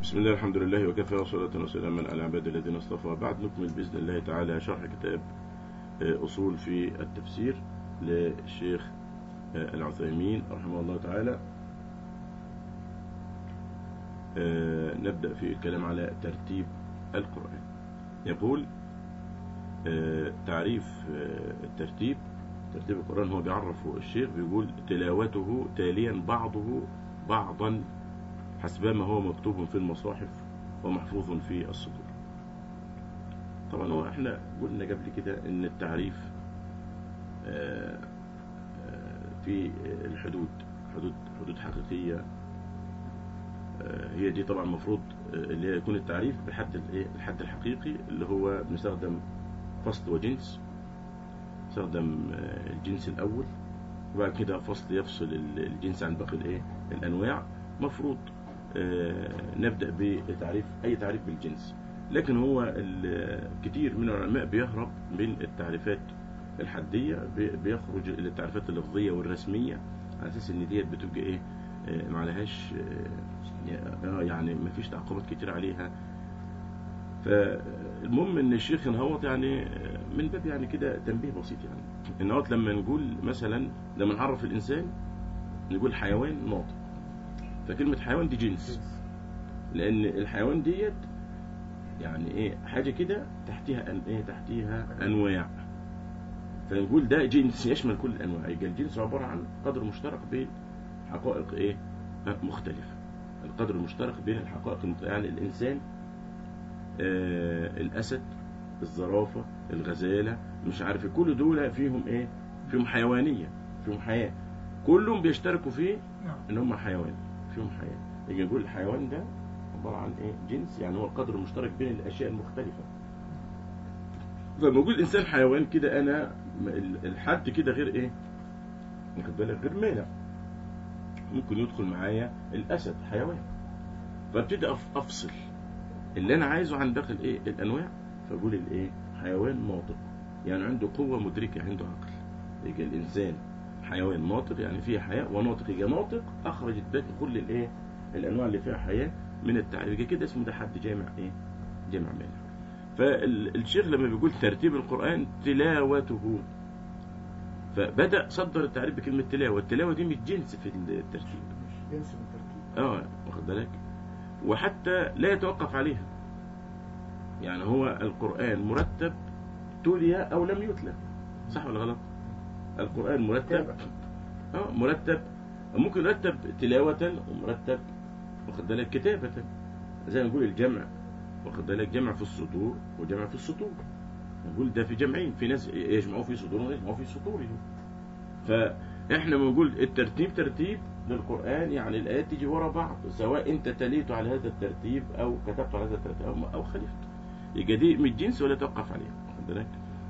بسم الله الحمد لله وكفى وصلاة وسلاما على عباد الذين اصطفى بعد نكمل بإذن الله تعالى شرح كتاب أصول في التفسير للشيخ العثيمين رحمه الله تعالى نبدأ في الكلام على ترتيب القرآن يقول تعريف الترتيب ترتيب القرآن هو بيعرفه الشيخ بيقول تلاوته تاليا بعضه بعضا حسب ما هو مكتوب في المصاحف ومحفوظ في الصدور طبعا هو احنا قلنا قبل كده ان التعريف في الحدود حدود حدود حقيقية هي دي طبعا المفروض اللي هي يكون التعريف بحد الايه الحد الحقيقي اللي هو بنستخدم فصل وجنس نستخدم الجنس الاول وبعد كده فصل يفصل الجنس عن باقي الايه الانواع مفروض نبدأ بتعريف أي تعريف بالجنس لكن هو كتير من العلماء بيهرب من التعريفات الحدية بيخرج إلى التعريفات اللفظية والرسمية على أساس إن ديت بتبقى إيه ما عليهاش يعني ما فيش تعقيبات كتير عليها فالمهم إن الشيخ انهوط يعني من باب يعني كده تنبيه بسيط يعني انهوط لما نقول مثلا لما نعرف الإنسان نقول حيوان ناطق فكلمة حيوان دي جنس لأن الحيوان ديت يعني إيه حاجة كده تحتها أن إيه تحتها أنواع فنقول ده جنس يشمل كل الأنواع يبقى الجنس عبارة عن قدر مشترك بين حقائق إيه مختلفة القدر المشترك بين الحقائق يعني الإنسان آه الأسد الزرافة الغزالة مش عارف كل دول فيهم إيه فيهم حيوانية فيهم حياة كلهم بيشتركوا فيه إن هم حيوان فيهم حياة يجي نقول الحيوان ده عبارة عن ايه جنس يعني هو القدر المشترك بين الاشياء المختلفة فلما اقول الانسان حيوان كده انا الحد كده غير ايه واخد بالك غير مانع ممكن يدخل معايا الاسد حيوان فابتدي افصل اللي انا عايزه عن باقي الايه الانواع فاقول الايه حيوان ناطق يعني عنده قوة مدركة عنده عقل يجي الانسان حيوان ناطق يعني فيه حياة وناطق يجي ناطق أخرجت باقي كل الإيه الأنواع اللي فيها حياة من التعريف يجي كده اسمه ده حد جامع إيه جامع مانع فالشيخ لما بيقول ترتيب القرآن تلاوته فبدأ صدر التعريف بكلمة تلاوة التلاوة دي مش جنس في الترتيب مش جنس من الترتيب اه واخد بالك وحتى لا يتوقف عليها يعني هو القرآن مرتب تلي أو لم يتلى صح ولا غلط القرآن مرتب اه مرتب ممكن يرتب تلاوة ومرتب واخد بالك كتابة زي ما نقول الجمع واخد بالك جمع في الصدور وجمع في السطور نقول ده في جمعين في ناس يجمعوا في صدورهم ويجمعوا في سطورهم فاحنا بنقول الترتيب ترتيب للقرآن يعني الآيات تيجي ورا بعض سواء انت تليت على هذا الترتيب او كتبت على هذا الترتيب او, أو خلفت يبقى دي من جنس ولا توقف عليها واخد بالك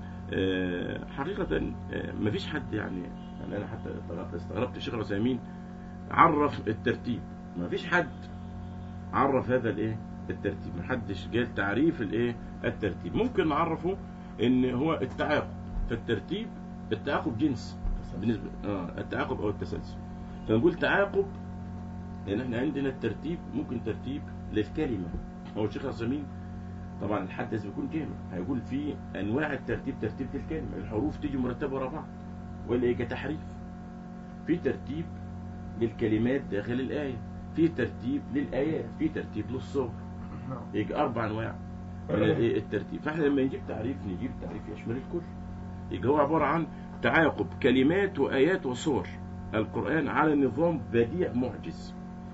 حقيقة ما فيش حد يعني يعني أنا حتى استغربت الشيخ العثيمين عرف الترتيب ما فيش حد عرف هذا الايه الترتيب ما حدش قال تعريف الايه الترتيب ممكن نعرفه ان هو التعاقب فالترتيب التعاقب جنس بالنسبة اه التعاقب او التسلسل فنقول تعاقب لان احنا عندنا الترتيب ممكن ترتيب للكلمة هو الشيخ العثيمين طبعا الحدث بيكون جامع هيقول في انواع الترتيب ترتيب الكلمه الحروف تيجي مرتبه ورا بعض ولا يجي تحريف في ترتيب للكلمات داخل الايه في ترتيب للايات في ترتيب للصور يجي اربع انواع من الترتيب فاحنا لما نجيب تعريف نجيب تعريف يشمل الكل يجي هو عباره عن تعاقب كلمات وايات وصور القران على نظام بديع معجز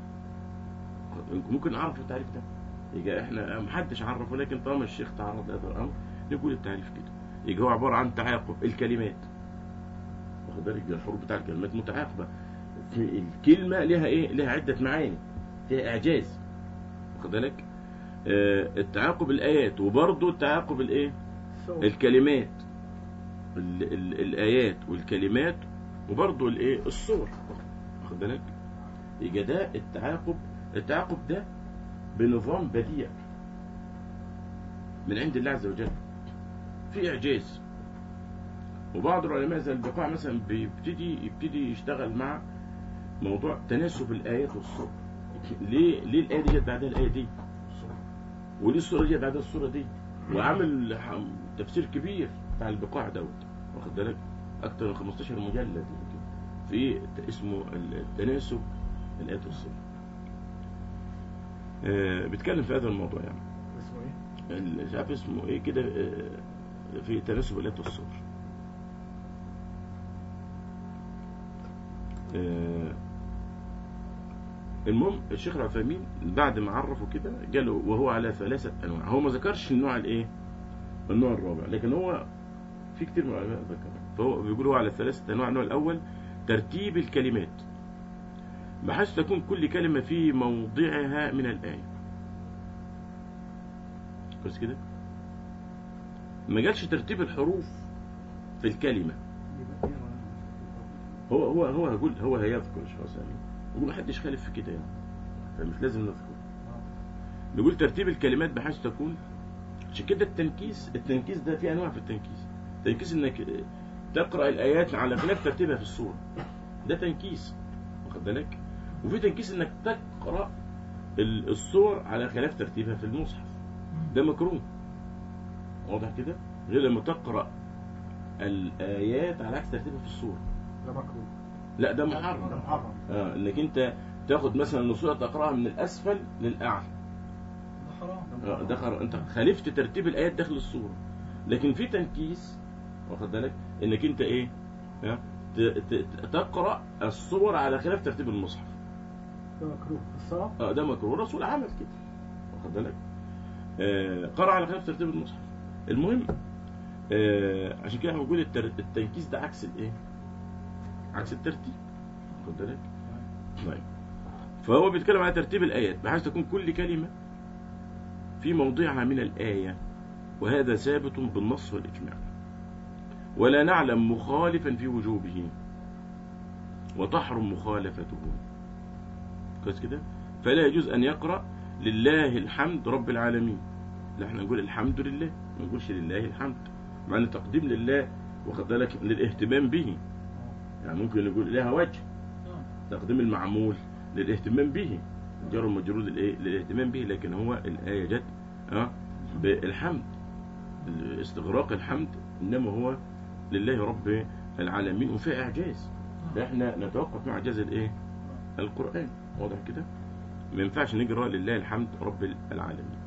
ممكن نعرف التعريف ده يبقى احنا محدش عرفه لكن طالما الشيخ تعرض لهذا الامر نقول التعريف كده يبقى هو عباره عن تعاقب الكلمات واخد بالك الحروف بتاع الكلمات متعاقبه في الكلمه لها ايه لها عده معاني فيها اعجاز واخد بالك آه التعاقب الايات وبرضه التعاقب الايه الكلمات ال ال الايات والكلمات وبرضه الايه الصور واخد بالك يبقى ده التعاقب التعاقب ده بنظام بديع من عند الله عز وجل في إعجاز وبعض العلماء زي البقاع مثلا بيبتدي يبتدي يشتغل مع موضوع تناسب الآيات والصور ليه ليه الآية دي جت بعدها الآية دي وليه الصورة دي بعد الصورة دي وعامل ح- تفسير كبير بتاع البقاع دوت واخد بالك أكتر من 15 مجلد يمكن في ت- اسمه التناسب الآيات والصور آه، بيتكلم في هذا الموضوع يعني اسمه ايه؟ ال- مش عارف اسمه ايه كده آه، في تناسب الآيات والصور آه، المهم الشيخ العثيمين بعد ما عرفه كده قال له وهو على ثلاثة أنواع هو ما ذكرش النوع الإيه النوع الرابع لكن هو في كتير من العلماء ذكر فهو بيقول هو على ثلاثة أنواع النوع الأول ترتيب الكلمات بحيث تكون كل كلمة في موضعها من الآية بس كده ما قالش ترتيب الحروف في الكلمة يبقى فيه هو هو هو هيقول هو هيذكر يا شيخ عثيمين يقول محدش خالف في كده يعني فمش لازم نذكر نقول ترتيب الكلمات بحيث تكون عشان كده التنكيس التنكيس ده في انواع في التنكيس تنكيس انك تقرا الايات على خلاف ترتيبها في السوره ده تنكيس واخد بالك وفي تنكيس انك تقرا ال- الصور على خلاف ترتيبها في المصحف ده مكروه واضح كده غير لما تقرا الايات على عكس ترتيبها في السوره ده مكروه لا ده ده محرم محرم اه انك انت تاخد مثلا النصوص تقراها من الاسفل للاعلى ده حرام آه، ده خر... انت خالفت ترتيب الايات داخل السوره لكن في تنكيس واخد بالك انك انت ايه ها؟ ت... ت... ت- تقرا الصور على خلاف ترتيب المصحف ده مكروه في الصلاة اه ده مكروه الرسول عمل كده واخد بالك آه قرأ على خلاف ترتيب المصحف المهم آه عشان كده احنا بنقول التر... التنكيس ده عكس الايه عكس الترتيب واخد بالك طيب فهو بيتكلم على ترتيب الآيات بحيث تكون كل كلمة في موضعها من الآية وهذا ثابت بالنص والإجماع ولا نعلم مخالفا في وجوبه وتحرم مخالفته كويس كده فلا يجوز أن يقرأ لله الحمد رب العالمين لا احنا نقول الحمد لله ما نقولش لله الحمد مع ان تقديم لله واخد بالك للاهتمام به يعني ممكن نقول لها وجه تقديم المعمول للاهتمام به جر مجرور للايه للاهتمام به لكن هو الايه جت اه بالحمد استغراق الحمد انما هو لله رب العالمين وفيه اعجاز احنا نتوقف مع اعجاز الايه القران واضح كده ما ينفعش نقرا لله الحمد رب العالمين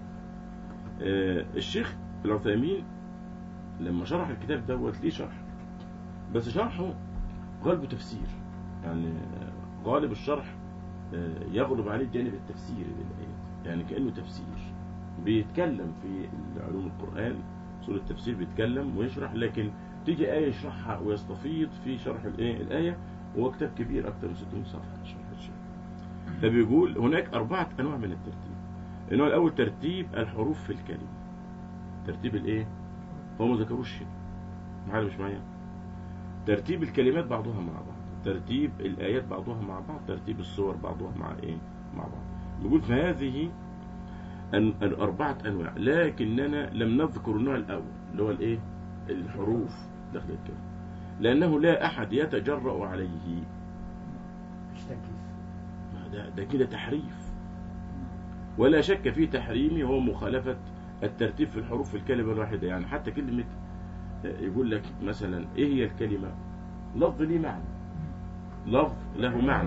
آه الشيخ العثيمين لما شرح الكتاب دوت ليه شرح بس شرحه غالبه تفسير يعني غالب الشرح يغلب عليه الجانب التفسيري للآيات يعني كأنه تفسير بيتكلم في علوم القرآن سورة التفسير بيتكلم ويشرح لكن تيجي آية يشرحها ويستفيض في شرح الآية الآية وهو كتاب كبير أكثر من 600 صفحة شرح الشيخ فبيقول هناك أربعة أنواع من الترتيب النوع الأول ترتيب الحروف في الكلمة ترتيب الإيه؟ هو ما ذكروش معايا مش معايا ترتيب الكلمات بعضها مع بعض ترتيب الآيات بعضها مع بعض ترتيب الصور بعضها مع إيه مع بعض بيقول فهذه أن الأربعة أنواع لكننا لم نذكر النوع الأول اللي هو الإيه الحروف داخل الكلمة لأنه لا أحد يتجرأ عليه مفيش تنكيس ده, ده كده تحريف ولا شك في تحريمه هو مخالفة الترتيب في الحروف في الكلمة الواحدة يعني حتى كلمة يقول لك مثلا إيه هي الكلمة لفظ ليه معنى لفظ له معنى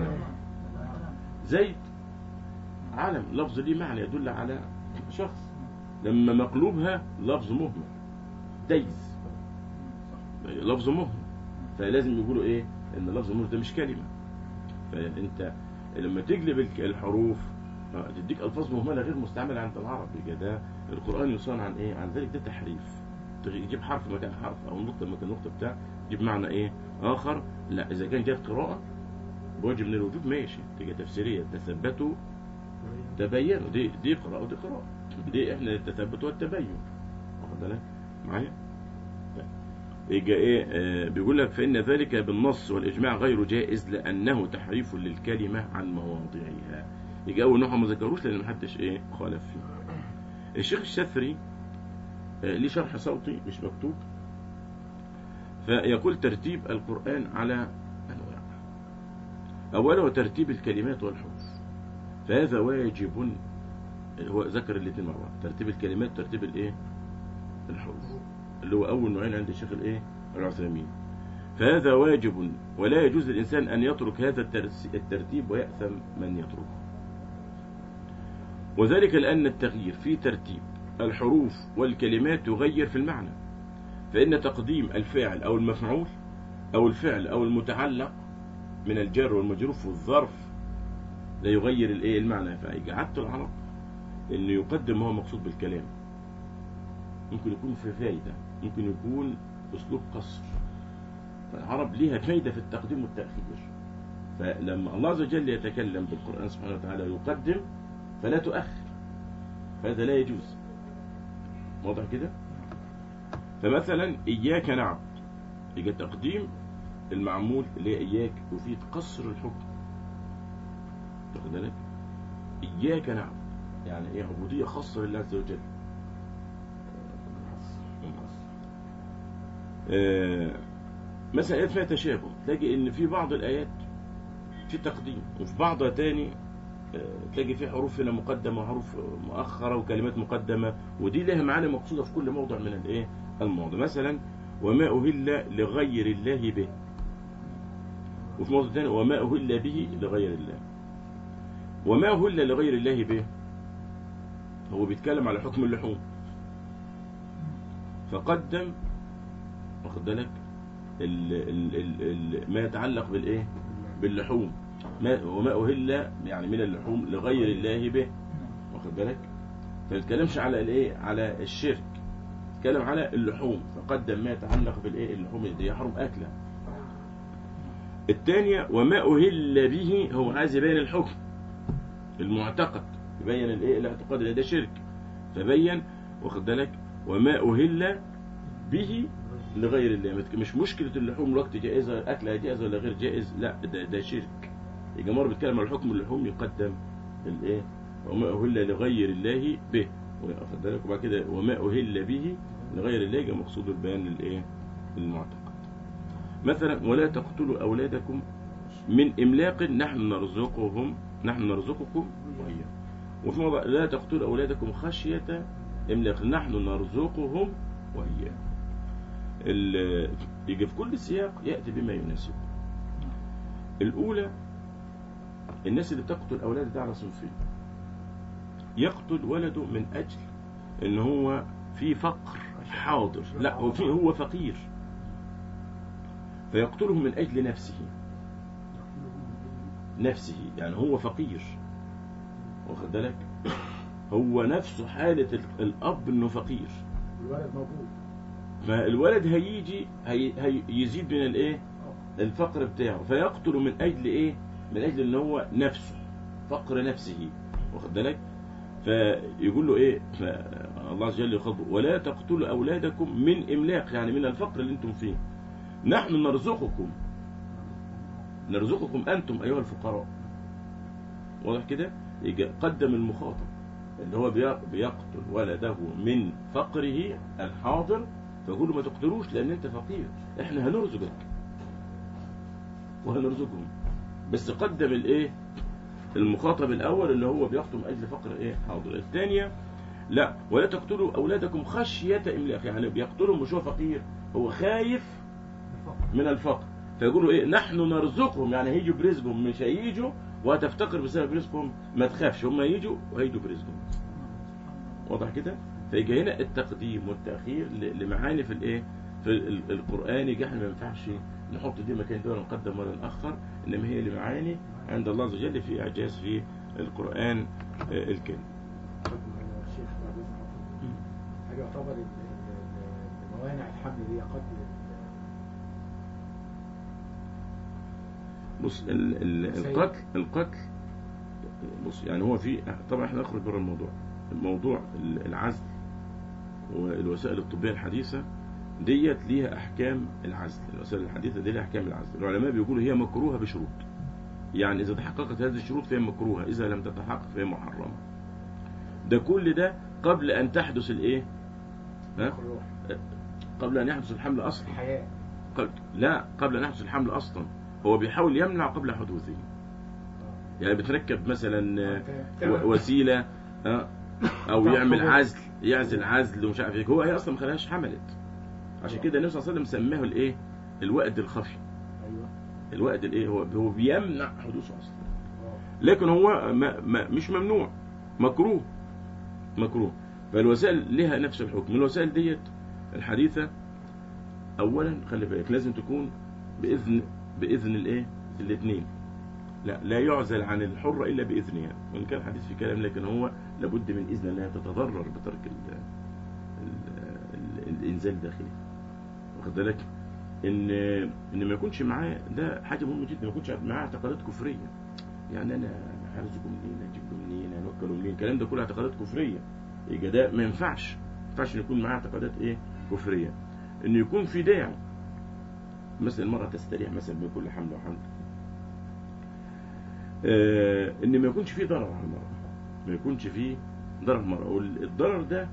زيد علم لفظ ليه معنى يدل على شخص لما مقلوبها لفظ مهمل ديز لفظ مهمل فلازم يقولوا ايه ان لفظ مهمل ده مش كلمة فانت لما تقلب الحروف تديك الفاظ مهمله غير مستعمله عند العرب يبقى ده القران يصان عن ايه عن ذلك ده تحريف تجيب حرف مكان حرف او نقطه مكان نقطه بتاع تجيب معنى ايه اخر لا اذا كان جاب قراءه بوجه من الوجوب ماشي تيجي تفسيريه تثبتوا تبينوا دي دي قراءه ودي قراءه دي احنا التثبت والتبين واخد بالك معايا يجي ايه آه بيقول لك فان ذلك بالنص والاجماع غير جائز لانه تحريف للكلمه عن مواضعها يجي اول نوع ما ذكروش لان محدش ايه خالف فيه الشيخ الشافعي آه ليه شرح صوتي مش مكتوب فيقول ترتيب القرآن على أنواع أوله ترتيب الكلمات والحروف فهذا واجب هو ذكر الاثنين مع بعض ترتيب الكلمات ترتيب الايه الحروف اللي هو اول نوعين عند الشيخ الايه العثيمين فهذا واجب ولا يجوز للانسان ان يترك هذا الترس- الترتيب ويأثم من يتركه وذلك لان التغيير في ترتيب الحروف والكلمات يغير في المعنى فان تقديم الفاعل او المفعول او الفعل او المتعلق من الجار والمجرور في الظرف لا يغير الايه المعنى فإجعدت العرب انه يقدم ما هو مقصود بالكلام ممكن يكون في فايدة ممكن يكون اسلوب قصر فالعرب ليها فايدة في التقديم والتأخير فلما الله عز وجل يتكلم بالقرآن سبحانه وتعالى يقدم فلا تؤخر فهذا لا يجوز واضح كده فمثلا إياك نعبد يجي تقديم المعمول اللي هي إياك يفيد قصر الحكم واخد بالك إياك نعبد يعني إيه عبودية خاصة لله عز وجل آه، مثلا آيات فيها تشابه تلاقي إن في بعض الآيات في تقديم وفي بعضها تاني آه، تلاقي في حروف هنا مقدمة وحروف مؤخرة وكلمات مقدمة ودي لها معاني مقصودة في كل موضع من الإيه الموضع مثلا وما أهل لغير الله به وفي موضع تاني وما أهل به لغير الله وما أهل لغير الله به هو بيتكلم على حكم اللحوم فقدم واخد بالك ال ال ال ال ما يتعلق بالايه باللحوم ما وما أهل يعني من اللحوم لغير الله به واخد بالك فما يتكلمش على الايه على الشرك يتكلم على اللحوم فقدم ما يتعلق بالايه اللحوم دي يحرم اكله الثانية وما أهل به هو عايز يبين الحكم المعتقد يبين الايه الاعتقاد ان ده شرك فبين واخد بالك وما أهل به لغير الله مش مشكلة اللحوم الوقت جائزة أكلها جائزة ولا غير جائز لا ده, ده شرك الجمهور بيتكلم على حكم اللحوم يقدم الايه وما أهل لغير الله به واخد بالك وبعد كده وما أهل به لغير الله يبقى مقصود البيان للايه المعتقد مثلا ولا تقتلوا أولادكم من إملاق نحن نرزقهم نحن نرزقكم وإياهم وفي موضع لا تقتلوا أولادكم خشية إملاق نحن نرزقهم وإياهم ال- يجي في كل سياق يأتي بما يناسبه الأولى الناس اللي بتقتل أولاد ده على صنفين يقتل ولده من أجل إن هو في فقر حاضر لا هو في هو فقير فيقتله من أجل نفسه نفسه يعني هو فقير واخد بالك هو نفسه حالة ال- الأب إنه فقير الولد موجود فالولد هيجي هي هي يزيد من الايه الفقر بتاعه فيقتل من اجل ايه من اجل ان هو نفسه فقر نفسه واخد بالك فيقول له ايه الله عز وجل يخاطبه ولا تقتلوا اولادكم من املاق يعني من الفقر اللي انتم فيه نحن نرزقكم نرزقكم انتم ايها الفقراء واضح كده يجي قدم المخاطب اللي هو بي- بيقتل ولده من فقره الحاضر فيقول له ما تقتلوش لان انت فقير احنا هنرزقك وهنرزقهم بس قدم الايه المخاطب الاول اللي هو بيقتل من اجل فقر ايه حاضر الثانيه لا ولا تقتلوا اولادكم خشيه املاق يعني بيقتلهم مش هو فقير هو خايف من الفقر فيقولوا ايه نحن نرزقهم يعني هيجوا برزقهم مش هيجوا وهتفتقر بسبب رزقهم ما تخافش هم يجوا وهيجوا برزقهم واضح كده فيجي هنا التقديم والتأخير ل- لمعاني في الايه في ال- القرآن يجي احنا ما ينفعش نحط دي مكان ده ولا نقدم ولا نأخر انما هي لمعاني عند الله عز وجل في اعجاز في القرآن آه، الكريم الشيخ بعد إذن حضرتك. حاجة يعتبر ال- ال- ال- موانع الحمل دي قتل ال- بص ال ال سيد. القتل القتل بص يعني هو في طبعا احنا نخرج بره الموضوع الموضوع ال- العزل والوسائل الطبية الحديثة ديت ليها احكام العزل الوسائل الحديثة دي ليها احكام العزل العلماء بيقولوا هي مكروهة بشروط يعني اذا تحققت هذه الشروط فهي مكروهة اذا لم تتحقق فهي محرمة ده كل ده قبل ان تحدث الايه ها الروح قبل ان يحدث الحمل اصلا الحياة قبل لا قبل ان يحدث الحمل اصلا هو بيحاول يمنع قبل حدوثه يعني بتركب مثلا آه، و- وسيلة آه، او بتاع يعمل الحبوب. عزل يعزل عزل ومش عارف ايه هو هي اصلا ما خلاهاش حملت عشان كده النبي صلى الله عليه وسلم سماه الايه الوأد الخفي ايوه الوأد الايه هو هو بيمنع حدوثه اصلا اه لكن هو ما ما مش ممنوع مكروه مكروه فالوسائل لها نفس الحكم الوسائل ديت الحديثة أولا خلي بالك لازم تكون بإذن بإذن الإيه الاثنين لا لا يعزل عن الحرة إلا بإذنها وإن كان الحديث في كلام لكن هو لابد من إذن أنها تتضرر بترك ال ال ال الإنزال داخلي واخد بالك إن إن ما يكونش معاه ده حاجة مهمة جدا ما يكونش معاه اعتقادات كفرية يعني أنا هرزقه منين أجيب له منين هنوكله منين الكلام ده كله اعتقادات كفرية يبقى ده ما ينفعش ما ينفعش إن يكون معاه اعتقادات إيه كفرية إنه يكون في داعي مثلا المرأة تستريح مثلا بين كل حمل وحمل آه ان ما يكونش فيه ضرر على المرأة ما يكونش فيه ضرر على المرأة والضرر ده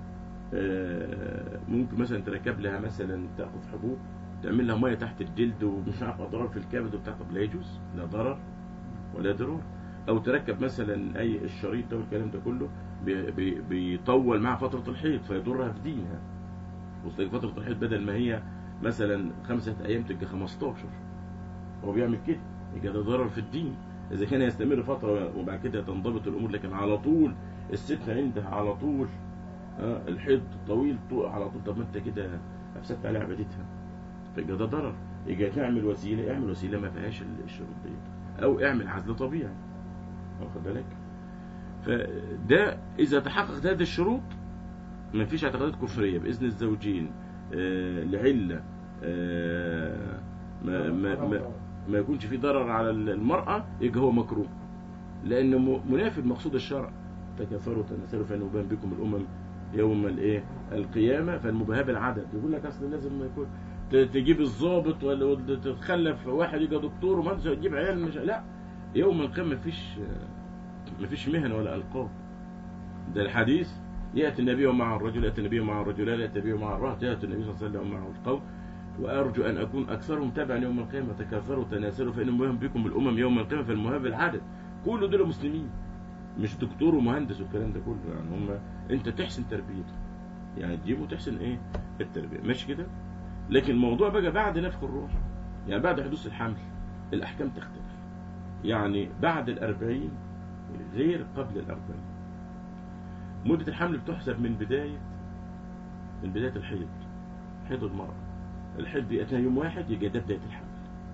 آه ممكن مثلا تركب لها مثلا تاخذ حبوب تعمل لها ميه تحت الجلد ومش عارف اضرار في الكبد وبتاع طب لا يجوز لا ضرر ولا ضرار او تركب مثلا اي الشريط ده والكلام ده كله بي بي بيطول معها فتره الحيض فيضرها في دينها وصل فتره الحيض بدل ما هي مثلا خمسة ايام تبقى 15 هو بيعمل كده يبقى ده ضرر في الدين اذا كان يستمر فتره وبعد كده تنضبط الامور لكن على طول الست عندها على طول آه، الحيض طويل طول على طول طب ما انت كده افسدت عليها عبادتها فيبقى ده ضرر يبقى تعمل وسيله اعمل وسيله ما فيهاش الشروط دي او اعمل عزل طبيعي واخد بالك فده اذا تحققت هذه الشروط ما فيش اعتقادات كفريه باذن الزوجين آه، لعله آه، ما ما ما ما يكونش في ضرر على المرأة يبقى هو مكروه لأنه م- منافي لمقصود الشرع تكاثروا تناسلوا فإن أبان بكم الأمم يوم الإيه القيامة فالمباهاة بالعدد يقول لك أصل لازم ما يكون ت- تجيب الضابط ولا ولا تتخلف واحد يبقى دكتور وما أنت تجيب عيال مش لا يوم القيامة مفيش مفيش مهن ولا ألقاب ده الحديث يأتي النبي مع الرجل يأتي النبي مع الرجلان يأتي النبي مع الرهط يأتي النبي صلى الله عليه وسلم معه القوم وأرجو أن أكون أكثرهم تبعا يوم القيامة تكاثروا تناسلوا فإن مهم بكم الأمم يوم القيامة فالمهم بالعدد كل دول مسلمين مش دكتور ومهندس والكلام ده كله يعني هم أنت تحسن تربيته يعني تجيبه تحسن إيه التربية ماشي كده لكن الموضوع بقى بعد نفخ الروح يعني بعد حدوث الحمل الأحكام تختلف يعني بعد الأربعين غير قبل الأربعين مدة الحمل بتحسب من بداية من بداية الحيض حيض المرأة الحيض يأتيها يوم واحد يبقى ده بداية الحمل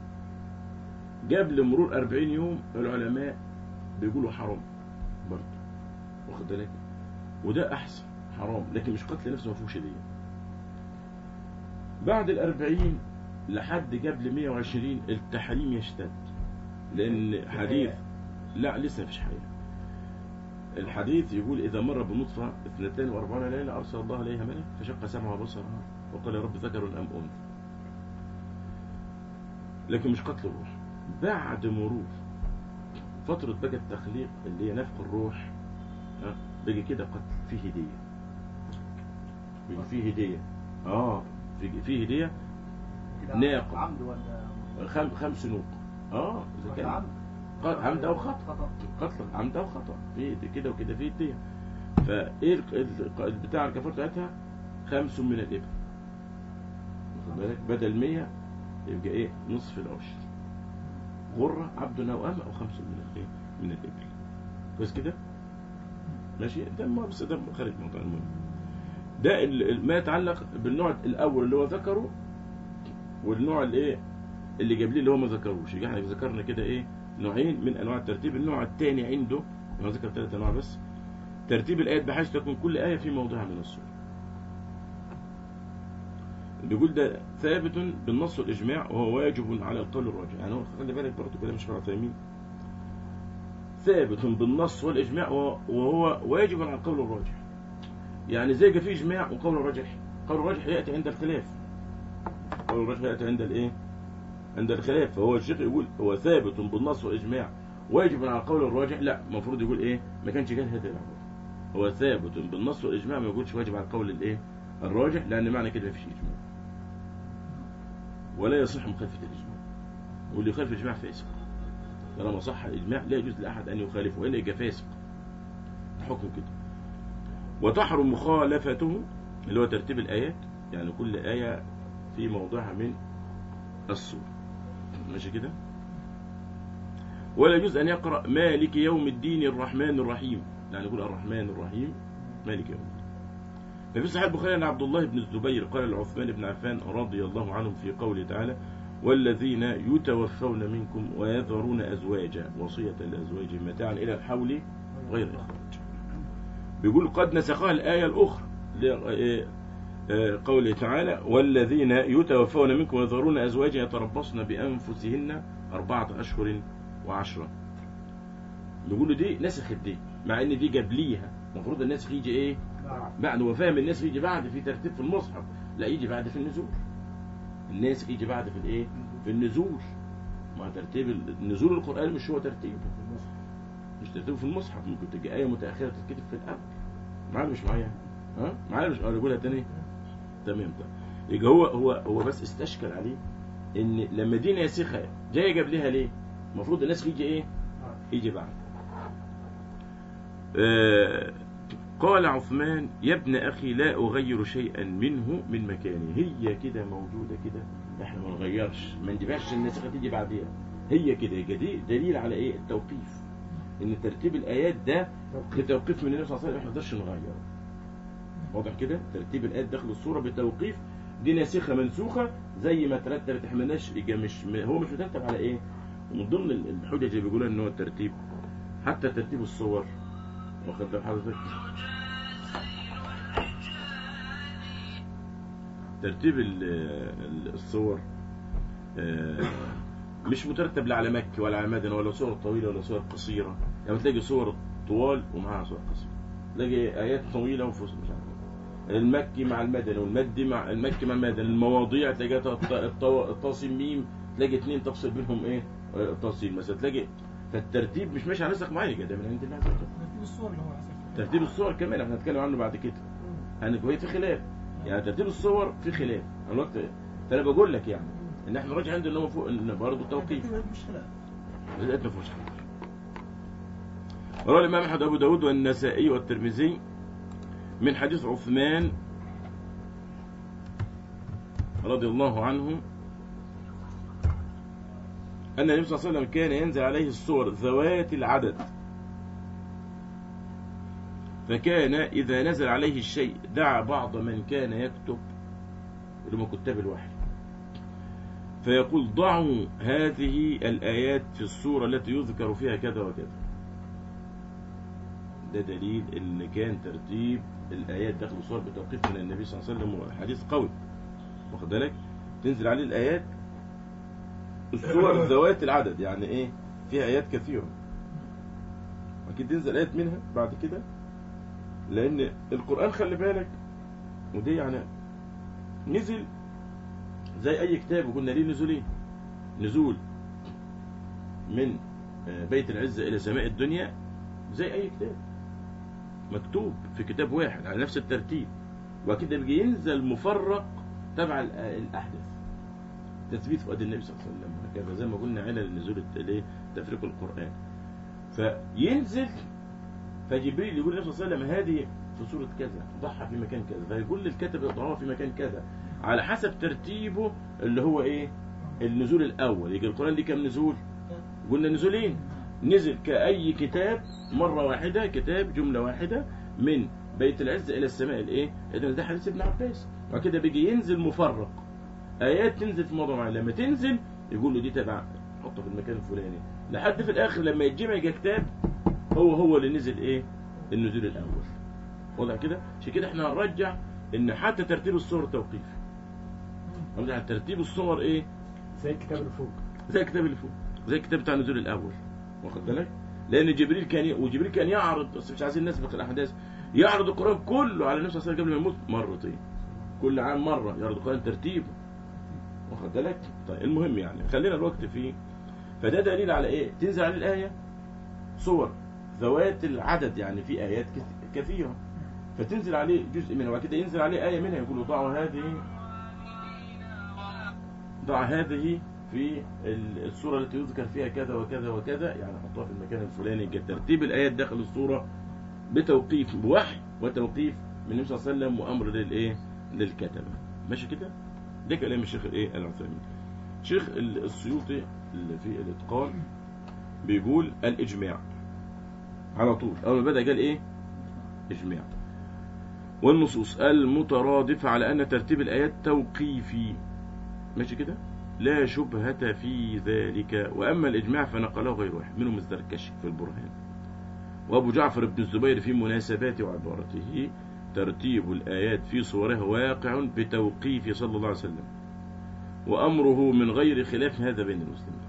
قبل مرور 40 يوم العلماء بيقولوا حرام برضه واخد بالك وده أحسن حرام لكن مش قتل نفسه ما فيهوش دي بعد الأربعين لحد قبل 120 التحريم يشتد لأن حديث لا لسه مفيش حاجة الحديث يقول إذا مر بنطفة 42 ليلة أرسل الله عليها ملك فشق سمعها وبصرها وقال يا رب ذكر أم أنثى لكن مش قتل الروح بعد مرور فترة بقى التخليق اللي هي نفخ الروح ها، بقى كده قتل فيه هدية بيجي فيه هدية اه في فيه هدية ناقة. عمد ولا خم خمس نوق اه اذا ولا كان عمد قتل عمد او خطأ خطأ قتل عمد او خطأ في كده وكده في هدية فايه ال- ال- البتاع الكفاره بتاعتها خمس من الابل واخد بالك بدل 100 يبقى ايه نصف العشر غرة عبد او ام او خمس من الايه من الابل كويس كده ماشي ده ما بس ده خارج موضوع المهم ده ال- ال- ما يتعلق بالنوع الاول اللي هو ذكره والنوع الايه اللي جاب لي اللي هو ما ذكروش يبقى احنا ذكرنا كده ايه نوعين من انواع الترتيب النوع الثاني عنده هو ذكر ثلاث انواع بس ترتيب الايات بحيث تكون كل ايه في موضعها من السوره بيقول ده ثابت بالنص والاجماع وهو واجب على القول الراجح يعني هو خلي بالك برضه كده مش فرع تيمين ثابت بالنص والاجماع وهو- وهو واجب على القول الراجح يعني زي ما في اجماع وقول الراجح قول الراجح ياتي عند الخلاف قول الراجح ياتي عند الايه عند الخلاف فهو الشيخ يقول هو ثابت بالنص واجماع واجب على القول الراجح لا المفروض يقول ايه ما كانش جاهل هذه العباره هو ثابت بالنص والاجماع ما يقولش واجب على القول الايه الراجح لان معنى كده مفيش اجماع ولا يصح مخالفه الاجماع واللي يخالف الاجماع فاسق طالما صح الاجماع لا يجوز لاحد ان يخالفه الا يبقى فاسق حكم كده وتحرم مخالفته اللي هو ترتيب الآيات يعني كل آية في موضعها من السورة ماشي كده ولا يجوز أن يقرأ مالك يوم الدين الرحمن الرحيم يعني يقول الرحمن الرحيم مالك يوم الدين ففي صحيح البخاري عن عبد الله بن الزبير قال لعثمان بن عفان رضي الله عنهم في قوله تعالى والذين يتوفون منكم ويذرون أزواجا وصية لأزواجهم متاعا إلى الحول غير إخراج بيقول قد نسخها الآية الأخرى قوله تعالى والذين يتوفون منكم ويذرون أزواجا يتربصن بأنفسهن أربعة أشهر وعشرة نقول دي نسخت دي مع ان دي قبليها المفروض النسخ يجي ايه بعد هو فاهم النسخ يجي بعد في ترتيب في المصحف لا يجي بعد في النزول الناسخ يجي بعد في الايه في النزول ما ترتيب نزول القرآن مش هو ترتيبه مش ترتيبه في المصحف ممكن تجي آية متأخرة تتكتب في الأول معايا مش معايا ها معايا مش اقولها تاني تمام طيب يبقى هو هو هو بس استشكل عليه ان لما دي ناسخه جايه قبلها ليه المفروض الناسخ يجي ايه يجي بعد آه قال عثمان يا ابن اخي لا اغير شيئا منه من مكانه هي كده موجوده كده احنا ما نغيرش ما نجيبهاش الناسخه تيجي بعديها هي كده يبقى دي دليل على ايه التوقيف ان ترتيب الايات ده بتوقيف من النبي صلى الله عليه وسلم احنا ما نقدرش نغيره واضح كده ترتيب الايات داخل الصوره بتوقيف دي ناسخه منسوخه زي ما ترتبت احنا مالناش مش هو مش مترتب على ايه ومن ضمن الحجج اللي بيقولوا ان هو الترتيب حتى ترتيب الصور واخد بال حضرتك ترتيب الصور مش مترتب لا على مكي ولا على مدني ولا صور طويله ولا صور قصيره يعني تلاقي صور طوال ومعها صور قصيره تلاقي ايات طويله وفصل مش عارف المكي مع المدني والمدي مع المكي مع المدني المواضيع تلاقي الطاسم ميم تلاقي اثنين تفصل بينهم ايه تفصيل مثلا تلاقي فالترتيب مش ماشي على نسق معين كده من عند الله عز وجل ترتيب الصور اللي هو ترتيب الصور كمان احنا هنتكلم عنه بعد كده هنبقى في خلاف يعني ترتيب الصور في خلاف الوقت انا بقول لك يعني ان احنا راجع عند ان هو فوق ان برضه التوقيف مش خلاف لقيت فيهوش خلاف رواه الامام احمد ابو داود والنسائي والترمذي من حديث عثمان رضي الله عنه أن النبي صلى الله عليه وسلم كان ينزل عليه الصور ذوات العدد فكان إذا نزل عليه الشيء دعا بعض من كان يكتب اللي هم كتاب الوحي فيقول ضعوا هذه الآيات في الصورة التي يذكر فيها كذا وكذا ده دليل ان كان ترتيب الآيات داخل الصور بتوقيف من النبي صلى الله عليه وسلم وحديث قوي واخد بالك تنزل عليه الآيات الصور ذوات العدد يعني ايه فيها آيات كثيرة أكيد تنزل آيات منها بعد كده لأن القرآن خلي بالك ودي يعني نزل زي أي كتاب وقلنا ليه نزولين نزول من بيت العزة إلى سماء الدنيا زي أي كتاب مكتوب في كتاب واحد على نفس الترتيب وكده بيجي ينزل مفرق تبع الأحداث تثبيت فؤاد النبي صلى الله عليه وسلم هكذا زي ما قلنا علل نزول تفريق القرآن فينزل فجبريل يقول للنبي صلى الله عليه وسلم هذه في سورة كذا ضحى في مكان كذا فيقول للكاتب يضعها في مكان كذا على حسب ترتيبه اللي هو ايه النزول الاول يجي القرآن دي كم نزول قلنا نزولين نزل كأي كتاب مرة واحدة كتاب جملة واحدة من بيت العز إلى السماء الإيه؟ إذا ده حديث ابن عباس وكده بيجي ينزل مفرق آيات تنزل في موضوع معين لما تنزل يقول له دي تبع حطه في المكان الفلاني لحد في الآخر لما يتجمع يجي كتاب هو هو اللي نزل إيه؟ النزول الأول واضح كده؟ عشان كده احنا هنرجع إن حتى ترتيب الصور توقيف هنرجع ترتيب الصور إيه؟ زي الكتاب اللي فوق زي الكتاب اللي فوق زي الكتاب بتاع النزول الأول واخد بالك؟ لأن جبريل كان ي... وجبريل كان يعرض بس مش عايزين نسبق الأحداث يعرض القرآن كله على النبي صلى الله عليه وسلم قبل ما يموت مرتين كل عام مرة يعرض القرآن ترتيبه واخد بالك؟ طيب المهم يعني خلينا الوقت فيه فده دليل على ايه؟ تنزل عليه الآية صور ذوات العدد يعني في آيات كثيرة فتنزل عليه جزء منها وكده ينزل عليه آية منها يقول ضعوا هذه ضع هذه في الصورة التي يذكر فيها كذا وكذا وكذا يعني حطها في المكان الفلاني ترتيب الآيات داخل الصورة بتوقيف بوحي وتوقيف من النبي صلى الله عليه وسلم وامر للايه للكتبه ماشي كده ده كلام الشيخ الايه العثيمين شيخ ال- السيوطي اللي في الاتقان بيقول الاجماع على طول اول ما بدا قال ايه اجماع والنصوص المترادفه على ان ترتيب الايات توقيفي ماشي كده لا شبهة في ذلك وأما الإجماع فنقله غير واحد منهم الزركشي في البرهان وأبو جعفر بن الزبير في مناسبات وعبارته ترتيب الآيات في صورها واقع بتوقيف صلى الله عليه وسلم وأمره من غير خلاف هذا بين المسلمين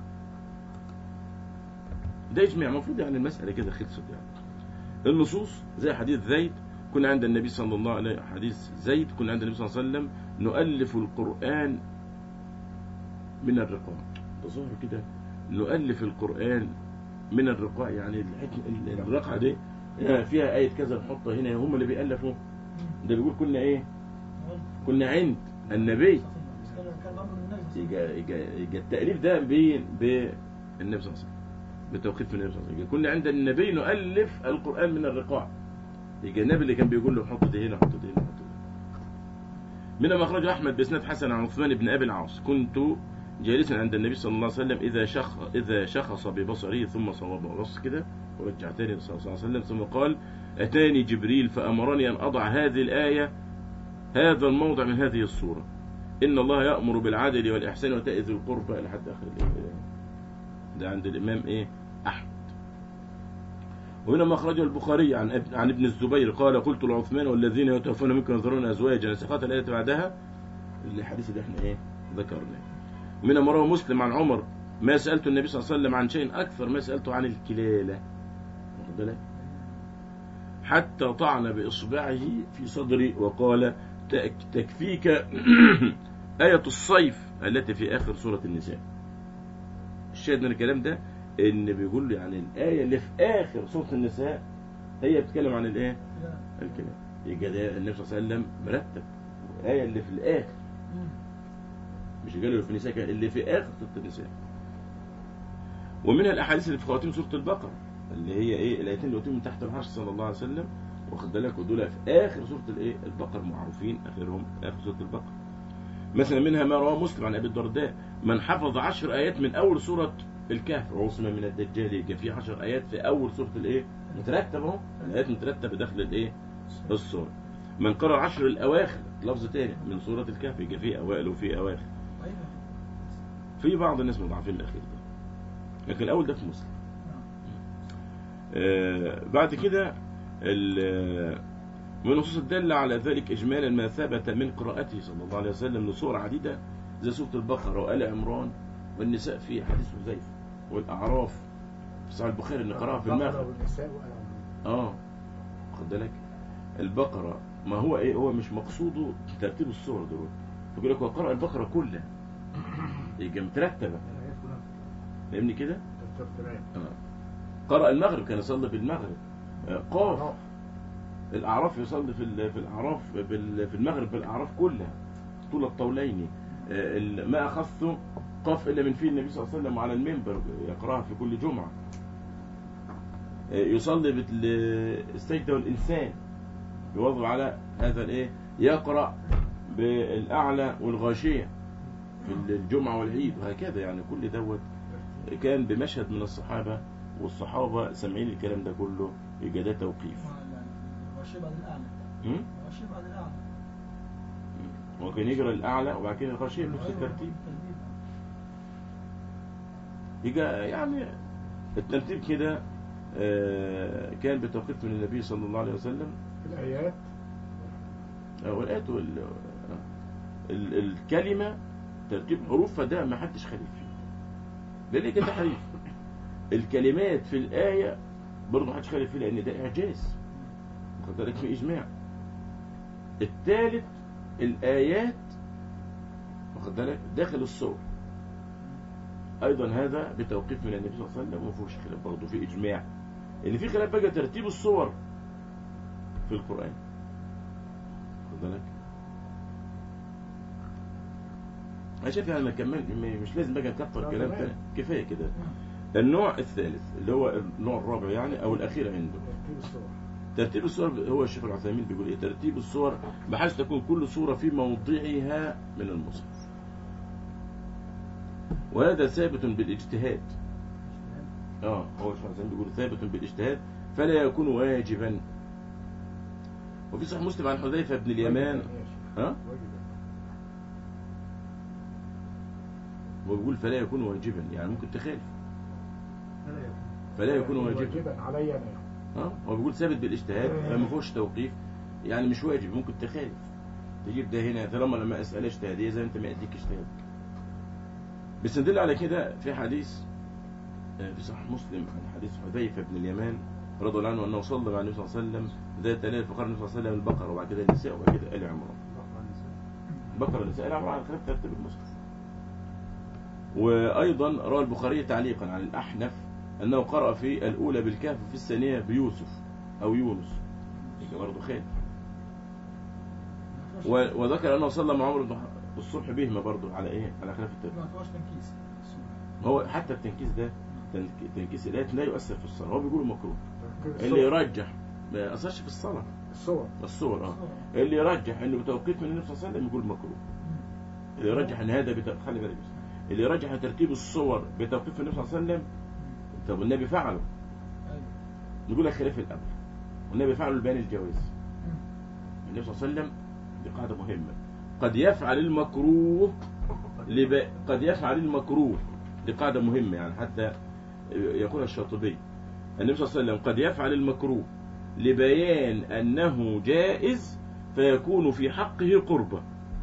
ده إجماع المفروض يعني المسألة كده خلصت يعني النصوص زي حديث زيد كنا عند النبي صلى الله عليه وسلم حديث زيد كنا عند النبي صلى الله عليه وسلم نؤلف القرآن من الرقاع ده ظاهر كده نؤلف القرآن من الرقاع يعني الحكم- ال- الرقعة دي آه، فيها آية كذا نحطها هنا هم اللي بيألفوا ده بيقول كنا إيه كنا عند النبي يجا, يجا, يجا التأليف ده بين بالنبي صلى الله عليه وسلم بتوقيف من النبي صلى الله عليه وسلم كنا عند النبي نؤلف القرآن من الرقاع يجي النبي اللي كان بيقول له حط دي هنا حط دي هنا حط دي من ما أخرجه أحمد بإسناد حسن عن عثمان بن أبي العاص كنت جالسا عند النبي صلى الله عليه وسلم إذا شخ إذا شخص ببصره ثم صوابه بص كده ورجع تاني صلى الله عليه وسلم ثم قال أتاني جبريل فأمرني أن أضع هذه الآية هذا الموضع من هذه الصورة إن الله يأمر بالعدل والإحسان وإيتاء ذي القربى لحد آخر الآية ده عند الإمام إيه أحمد وهنا ما أخرجه البخاري عن ابن, عن ابن الزبير قال قلت لعثمان والذين يتوفون منكم ينظرون أزواجا نسخات الآية بعدها الحديث اللي احنا إيه ذكرناه ومن ما رواه مسلم عن عمر ما سألت النبي صلى الله عليه وسلم عن شيء أكثر ما سألته عن الكلالة واخد بالك حتى طعن بإصبعه في صدري وقال تك- تكفيك آية الصيف التي في آخر سورة النساء الشاهد من الكلام ده إن بيقول لي يعني الآية اللي في آخر سورة النساء هي بتتكلم عن الإيه؟ الكلام يبقى ده النبي صلى الله عليه وسلم مرتب الآية اللي في الآخر مش قال له في النساء كان اللي في آخر سورة النساء ومنها الأحاديث اللي في خواتيم سورة البقرة اللي هي إيه الآيتين اللي قلتهم من تحت العرش صلى الله عليه وسلم واخد بالك ودول في آخر سورة الإيه البقرة معروفين آخرهم آخر سورة البقرة مثلا منها ما رواه مسلم عن أبي الدرداء من حفظ عشر آيات من أول سورة الكهف عصم من الدجال يبقى في عشر آيات في أول سورة الإيه مترتب أهو الآيات مترتبة داخل الإيه السورة من قرأ عشر الأواخر لفظ تاني من سورة الكهف يبقى في أوائل وفي أواخر في بعض الناس مضاعفين الأخير ده لكن الأول ده في مسلم آه بعد كده ال- من النصوص الدالة على ذلك إجمالا ما ثبت من قراءته صلى الله عليه وسلم لصور عديدة زي سورة البقرة وآل عمران والنساء في حديث حذيفة والأعراف في صحيح البخاري اللي قرأها في البقرة المغرب والنساء والأعراف. اه خد بالك البقرة ما هو ايه هو مش مقصوده ترتيب الصور دول فيقول لك هو قرأ البقرة كلها يبقى مترتبة الآيات كلها فاهمني كده؟ ترتيبات. آه. قرأ المغرب كان يصلي بالمغرب آه، قاف الأعراف يصلي في ال- في الأعراف بال- في المغرب بالأعراف كلها طول الطولين آه، ال- ما أخذته قاف إلا من فيه النبي صلى الله عليه وسلم على المنبر يقرأها في كل جمعة آه، يصلي بالسجدة والإنسان يواظب على هذا الإيه يقرأ بالأعلى والغاشية في الجمعة والعيد وهكذا يعني كل دوت كان بمشهد من الصحابة والصحابة سامعين الكلام ده كله يبقى ده توقيف الغشيم بعد الأعلى م? الغشيم بعد الأعلى ممكن يجرى الأعلى وبعد كده الغاشية بنفس الترتيب يبقى يعني الترتيب كده آه، كان بتوقيف من النبي صلى الله عليه وسلم في الآيات آه، والآيات وال- آه، ال- الكلمة ترتيب حروفها ده ما حدش خالف فيه ده ليه كده تحريف الكلمات في الآية برضه ما حدش خالف فيه لأن ده إعجاز واخد بالك في إجماع الثالث الآيات واخد بالك داخل الصور أيضا هذا بتوقيف من النبي صلى الله عليه وسلم وما فيهوش خلاف برضه في إجماع إن في خلاف بقى ترتيب الصور في القرآن واخد بالك أنا شايف يعني ما كمان م- مش لازم بقى نكتر لا، كلام تمام. تاني كفاية كده النوع الثالث اللي هو النوع الرابع يعني أو الأخير عنده ترتيب الصور ترتيب الصور هو الشيخ العثيمين بيقول ايه ترتيب الصور بحيث تكون كل صورة في موضعها من المصحف وهذا ثابت بالاجتهاد اه هو الشيخ العثيمين بيقول ثابت بالاجتهاد فلا يكون واجبا وفي صحيح مسلم عن حذيفة بن اليمان ها هو بيقول فلا يكون واجبا يعني ممكن تخالف فلا يكون واجبا واجبا علي انا ها هو بيقول ثابت بالاجتهاد فما فيهوش توقيف يعني مش واجب ممكن تخالف تجيب ده هنا طالما لما اسئله اجتهاديه زي ما انت ما يديك اجتهاد بس ندل على كده في حديث آه، في صحيح مسلم عن حديث حذيفه بن اليمان رضي الله عنه انه صلى مع النبي صلى الله عليه وسلم ذات ليله فقال النبي صلى الله عليه وسلم البقره وبعد كده النساء وبعد كده ال عمران بقرة النساء ال عمران على خلاف ترتيب المصحف وايضا روى البخاري تعليقا عن الاحنف انه قرأ في الاولى بالكهف وفي الثانيه بيوسف او يونس يبقى برضه خير و- وذكر انه صلى مع عمر بن الصبح بهما برضه على ايه على خلاف الترتيب ما فيهاش تنكيس السورة. هو حتى التنكيس ده تنك- تنكيس الايات لا يؤثر في الصلاه هو بيقول مكروه اللي الصور يرجح ما اثرش في الصلاه الصور الصور اه الصورة. اللي يرجح انه بتوقيت من النبي صلى الله عليه وسلم يقول مكروه اللي يرجح ان هذا بت... خلي بالك بس. اللي يرجح ترتيب الصور بتوقيت النبي صلى الله عليه وسلم طب النبي فعله أيوة. نقول لك خلاف الامر والنبي فعله لبيان الجواز مم. النبي صلى الله عليه وسلم دي قاعده مهمه قد يفعل المكروه لب... قد يفعل المكروه دي قاعده مهمه يعني حتى يقول الشاطبي النبي صلى الله عليه وسلم قد يفعل المكروه لبيان انه جائز فيكون في حقه قربه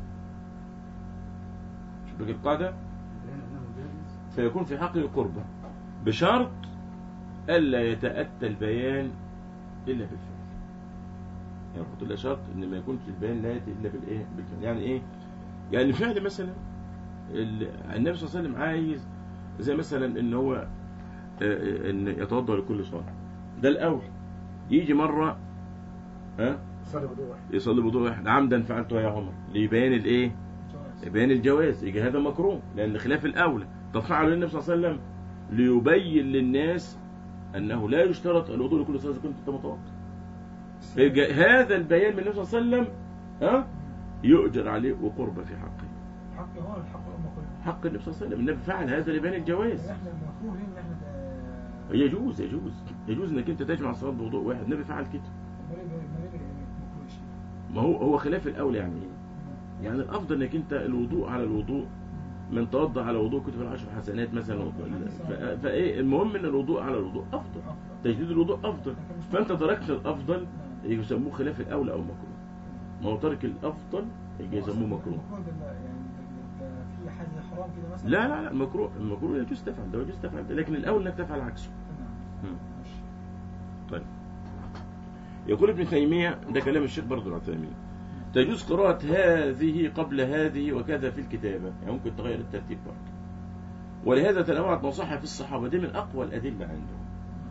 شوف بقى القاعده فيكون في حقه قربة بشرط ألا يتأتى البيان إلا بالفعل يعني قلت له شرط إن ما يكونش البيان لا يأتي إلا بالإيه بالفعل يعني إيه يعني فعل مثلا ال- النبي صلى الله عليه وسلم عايز زي مثلا إن هو آه، آه، إن يتوضأ لكل صلاة ده الأول يجي مرة ها صلي وضوء واحد يصلي بوضوء واحد عمدا فعلته يا عمر ليبين الإيه جواز. بيان الجواز يجي هذا مكروه لأن خلاف الأولى طب فعله النبي صلى الله عليه وسلم ليبين للناس أنه لا يشترط الوضوء لكل صلاة إذا كنت أنت متوضئ يجي هذا البيان من النبي صلى الله عليه وسلم ها يؤجر عليه وقرب في حقه حق هو الحق الأمة كلها حق النبي صليه الله عليه وسلم النبي فعل هذا لبيان الجواز احنا المفروض ان احنا آه، يجوز يجوز يجوز انك انت تجمع صلاه بوضوء واحد النبي فعل كده مريض مريض مكروه شيء ما هو هو خلاف الاولى يعني ايه يعني الافضل انك انت الوضوء على الوضوء من توضا على وضوء كتب العشر حسنات مثلا ف- فايه المهم ان الوضوء على الوضوء افضل تجديد الوضوء افضل فانت تركت الافضل يسموه خلاف الاولى او مكروه ما هو ترك الافضل يجي يسموه مكروه المفروض ده يعني ده- ده في حاجه حرام كده مثلا لا لا لا المكروه المكروه يجوز تفعل ده يجوز تفعل ده لكن الاول انك تفعل عكسه نعم. مم. ماشي. طيب يقول ابن تيمية ده كلام الشيخ برضه العثيمين تجوز قراءة هذه قبل هذه وكذا في الكتابة يعني ممكن تغير الترتيب برضه ولهذا تنوعت مصاحف الصحابة دي من أقوى الأدلة عندهم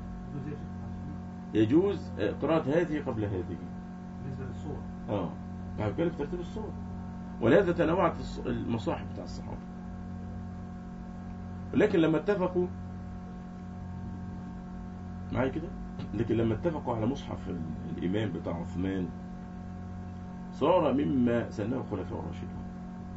يجوز آه، قراءة هذه قبل هذه بالنسبه للصور اه بعد كده في ترتيب الصور ولهذا تنوعت الص- المصاحف بتاع الصحابة لكن لما اتفقوا معايا كده لكن لما اتفقوا على مصحف ال- الإمام بتاع عثمان صار مما سنه الخلفاء الراشدون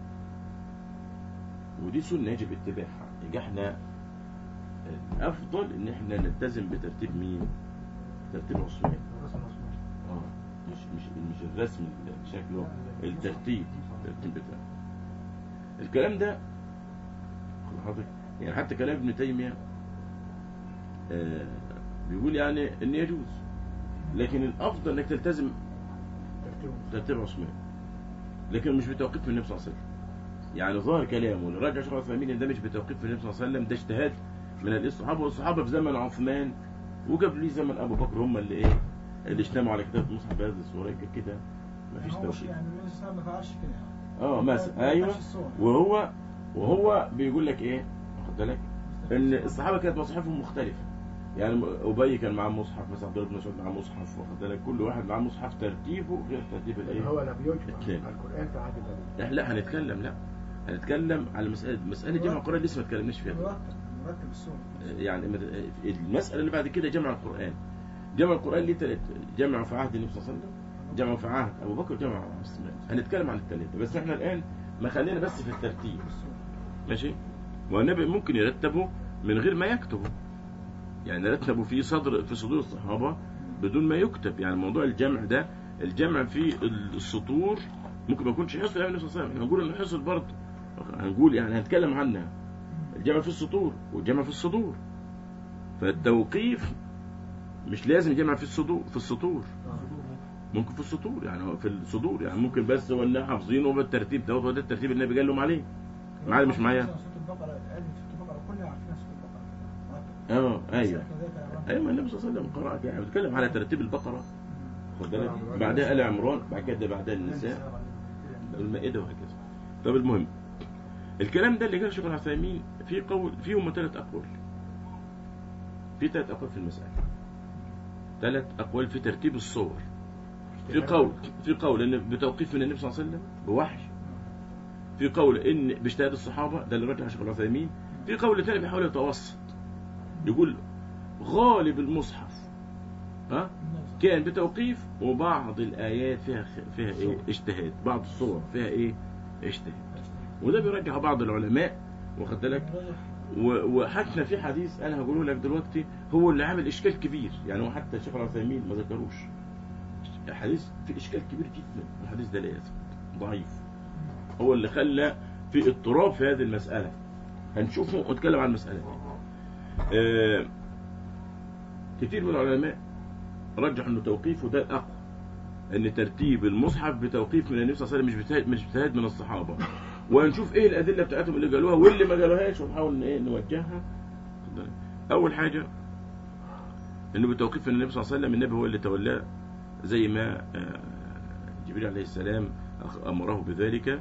ودي سنة يجب اتباعها يبقى احنا الأفضل إن احنا نلتزم بترتيب مين؟ ترتيب عثمان الرسم مسموح اه مش مش مش الرسم شكله الترتيب الترتيب بتاعه الكلام ده خد حضرتك يعني حتى كلام ابن تيمية آه بيقول يعني ان يجوز لكن الافضل انك تلتزم ترتيب ترتيب عثمان لكن مش بتوقيت من النبي صلى الله عليه وسلم يعني ظاهر كلامه اللي راجع شيخ العثيمين ان ده مش بتوقيت من النبي صلى الله عليه وسلم ده اجتهاد من الصحابه والصحابه في زمن عثمان وقبل زمن ابو بكر هم اللي ايه اللي اجتمعوا على كتاب مصحف بهذه الصوره كده مفيش يعني هو شيء توقيت يعني النبي صلى الله عليه وسلم ما فعلش كده يعني اه مثلا ما ايوه فعلش الصور. وهو وهو بيقول لك ايه واخد بالك ان الصحابه كانت مصاحفهم مختلفه يعني ابي كان معاه مصحف مثلا عبد الله بن مسعود معاه مصحف واخد بالك كل واحد معاه مصحف ترتيبه غير ترتيب الايه هو لم يجمع اثنين. القرآن في عهد النبي لا لا هنتكلم لا هنتكلم على مسألة مسألة جمع القرآن لسه ما اتكلمناش فيها مرتب مرتب الصور يعني المسألة اللي بعد كده جمع القرآن جمع القرآن ليه تلات جمع في عهد النبي صلى الله عليه وسلم جمع في عهد أبو بكر جمع في عهد عثمان هنتكلم عن الثلاثة بس احنا الآن ما خلينا بس في الترتيب ماشي والنبي ممكن يرتبه من غير ما يكتبه يعني رتبوا في صدر في صدور الصحابة بدون ما يكتب يعني موضوع الجمع ده الجمع في السطور ممكن ما يكونش حصل يعني النبي صلى الله عليه وسلم هنقول انه حصل برضه هنقول يعني هنتكلم عنها الجمع في السطور والجمع في الصدور فالتوقيف مش لازم جمع في الصدور في السطور ممكن في السطور يعني هو في الصدور يعني ممكن بس هو إن حافظينه بالترتيب ده هو ده الترتيب اللي النبي قال لهم عليه معايا مش معايا؟ سورة البقرة قال سورة البقرة كلها عارفينها سورة البقرة اه ايوه كذلك ايوه ما النبي صلى الله عليه وسلم قرأ يعني بيتكلم على ترتيب البقره خد بالك بعدها ال عمران بعد كده بعدها النساء المائده وهكذا طب المهم الكلام ده اللي قال شيخ العثيمين في قول فيهم ثلاث اقوال في ثلاث اقوال في المساله ثلاث اقوال في ترتيب الصور في قول في قول ان بتوقيف من النبي صلى الله عليه وسلم بوحي في قول ان باجتهاد الصحابه ده اللي رجح شيخ العثيمين في قول ثاني بيحاول يتوسط يقول غالب المصحف ها كان بتوقيف وبعض الآيات فيها فيها إيه اجتهاد بعض الصور فيها إيه اجتهاد وده بيرجح بعض العلماء واخد بالك و- وحتى في حديث أنا هقوله لك دلوقتي هو اللي عامل إشكال كبير يعني هو حتى الشيخ العثيمين ما ذكروش حديث في إشكال كبير جدا الحديث ده لا يثبت ضعيف هو اللي خلى في اضطراب في هذه المسألة هنشوفه ونتكلم عن المسألة دي آه، كتير من العلماء رجح انه توقيفه ده الاقوى ان ترتيب المصحف بتوقيف من النبي صلى الله عليه وسلم مش بتهاد مش بتهاد من الصحابه وهنشوف ايه الادله بتاعتهم اللي قالوها واللي ما قالوهاش ونحاول ان ايه نوجهها اول حاجه انه بتوقيف من النبي صلى الله عليه وسلم النبي هو اللي تولاه زي ما آه، جبريل عليه السلام أخ- امره بذلك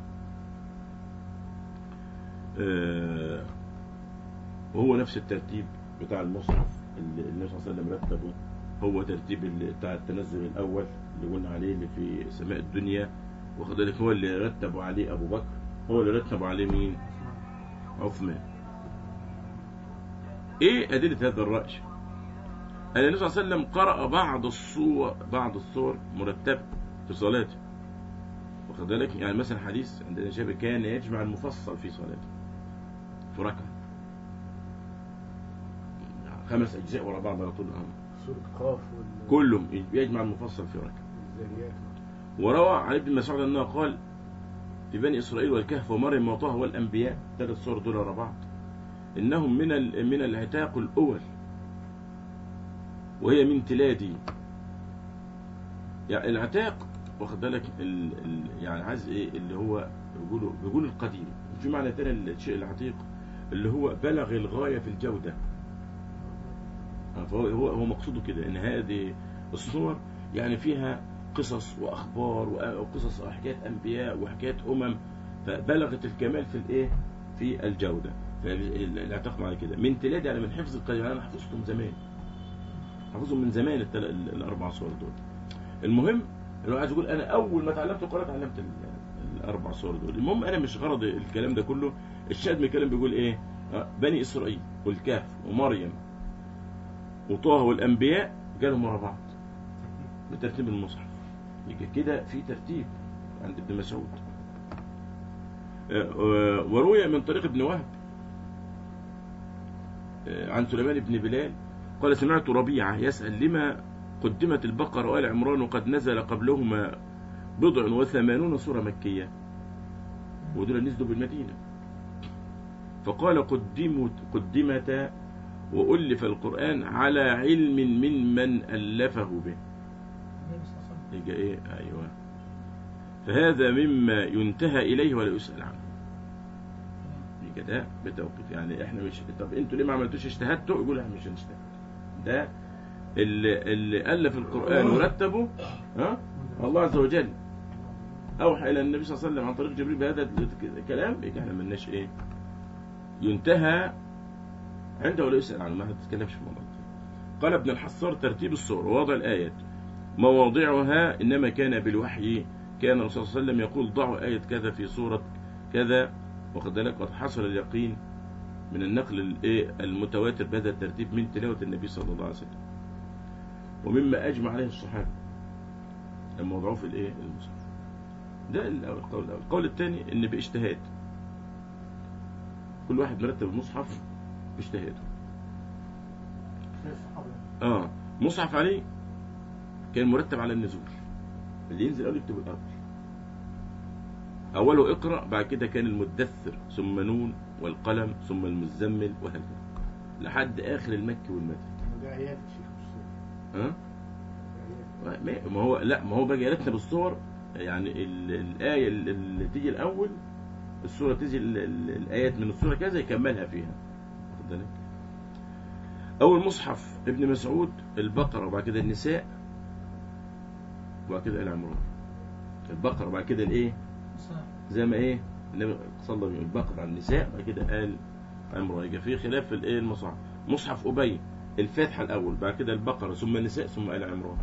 آه، وهو نفس الترتيب بتاع المصحف اللي النبي صلى الله عليه وسلم رتبه هو ترتيب ال- بتاع التنزل الاول اللي قلنا عليه اللي في سماء الدنيا واخد بالك هو اللي رتبوا عليه ابو بكر هو اللي رتبوا عليه مين عثمان ايه ادله هذا الراي ان النبي صلى الله عليه وسلم قرأ بعض الصور بعض الصور مرتبه في صلاته واخد بالك يعني مثلا حديث عندنا شاب كان يجمع المفصل في صلاته في ركعه خمس اجزاء ورا بعض على طول آه. سورة قاف وال- كلهم يجمع المفصل في ركعه والذاريات وروى عن ابن مسعود انه قال في بني اسرائيل والكهف ومريم وطه والانبياء ثلاث صور دول ورا بعض انهم من ال- من العتاق الاول وهي من تلادي يعني العتاق واخد بالك ال... ال... يعني عايز ايه اللي هو بيقولوا بيقولوا القديم في معنى تاني الشيء العتيق اللي هو بلغ الغايه في الجوده فهو هو هو مقصوده كده ان هذه الصور يعني فيها قصص واخبار وأ- وقصص وحكايات انبياء وحكايات امم فبلغت الكمال في الايه في الجوده فالاعتقاد على كده من تلاد يعني من حفظ القديم يعني انا حفظتهم زمان حفظهم من زمان التل... ال- الاربع صور دول المهم اللي هو عايز يقول انا اول ما اتعلمت القران اتعلمت ال- الاربع صور دول المهم انا مش غرض الكلام ده كله الشاهد من الكلام بيقول ايه آه، بني اسرائيل والكهف ومريم وطه والانبياء جالهم ورا بعض بترتيب المصحف يبقى كده في ترتيب عند ابن مسعود آه، آه، وروي من طريق ابن وهب آه، عن سليمان بن بلال قال سمعت ربيعة يسأل لما قدمت البقرة وآل عمران وقد نزل قبلهما بضع وثمانون سورة مكية ودول نزلوا بالمدينة فقال قدمت قدمتا وألف القرآن على علم ممن ألفه به النبي صلى الله عليه وسلم يبقى ايه ايوه فهذا مما ينتهى اليه ولا يسال عنه يبقى ده بتوقيف يعني احنا مش طب انتوا ليه ما عملتوش اجتهدتوا يقول احنا مش هنجتهد ده اللي, اللي الف القران ورتبه ها الله عز وجل اوحى الى النبي صلى الله عليه وسلم عن طريق جبريل بهذا الكلام يبقى احنا ملناش ايه ينتهى عنده ولا يسال عنه ما هتتكلمش في الموضوع ده. قال ابن الحصار ترتيب السور ووضع الايات مواضعها إنما كان بالوحي كان الرسول صلى الله عليه وسلم يقول ضعوا آية كذا في سورة كذا واخد بالك قد حصل اليقين من النقل الإيه المتواتر بهذا الترتيب من تلاوة النبي صلى الله عليه وسلم ومما اجمع عليه الصحابه لما وضعوه في الايه المصحف ده الأول- القول الاول القول الثاني ان باجتهاد كل واحد مرتب المصحف باجتهاده زي الصحابة اه مصحف عليه كان مرتب على النزول اللي ينزل اول يكتب الاول اوله اقرا بعد كده كان المدثر ثم نون والقلم ثم المزمل وهكذا لحد اخر المكي والمدني ده ايات الشيخ مش صور. ها ده آيات. ما ما هو لا ما هو بقى يرتب الصور يعني ال- الآية اللي- اللي تيجي الأول السورة تيجي ال- ال- الآيات من السورة كذا يكملها فيها واخد بالك؟ أول مصحف ابن مسعود البقرة وبعد كده النساء وبعد كده آل عمران البقرة وبعد كده الإيه صح. زي ما إيه النبي صلى الله عليه وسلم البقرة على النساء بعد كده آل عمران يبقى في خلاف في الإيه المصحف مصحف أبي الفاتحة الأول بعد كده البقرة ثم النساء ثم آل عمران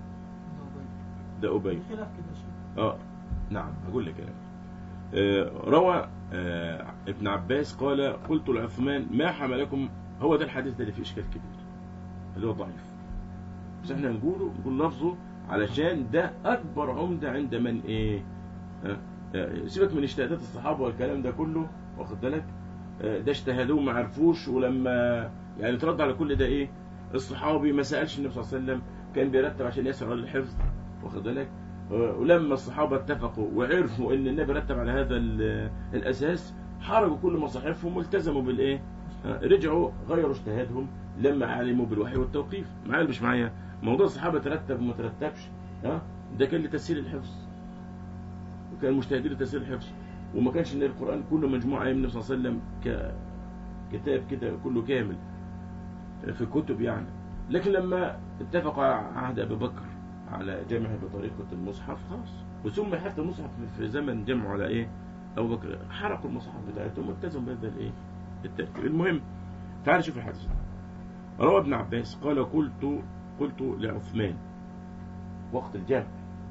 ده أبي. ده أبي في خلاف كده شيء اه نعم هقول لك انا آه، روى آه، ابن عباس قال قلت لعثمان ما حملكم هو ده الحديث ده اللي فيه اشكال كبير اللي هو ضعيف بس احنا نقوله نقول لفظه علشان ده اكبر عمده عند من ايه آه، آه، سيبك من اجتهادات الصحابه والكلام ده كله واخد بالك آه، ده اجتهدوه ما عرفوش ولما يعني ترد على كل ده ايه الصحابي ما سالش النبي صلى الله عليه وسلم كان بيرتب عشان يسعى للحفظ واخد بالك ولما الصحابة اتفقوا وعرفوا ان النبي رتب على هذا ال- الاساس حرجوا كل مصاحفهم والتزموا بالايه ها، رجعوا غيروا اجتهادهم لما علموا بالوحي والتوقيف معايا ولا مش معايا موضوع الصحابة ترتب وما ترتبش ها ده كان لتسهيل الحفظ وكان مجتهدين لتسهيل الحفظ وما كانش ان القرآن كله مجموعة ايام النبي صلى الله عليه وسلم ككتاب كده كله كامل في كتب يعني لكن لما اتفقوا على عهد ابي بكر على جمعه بطريقة المصحف خلاص وثم حتى المصحف في زمن جمعه على ايه ابو بكر حرقوا المصحف بتاعتهم والتزموا بهذا الايه الترتيب المهم تعال نشوف الحديث روى ابن عباس قال قلت قلت لعثمان وقت الجمع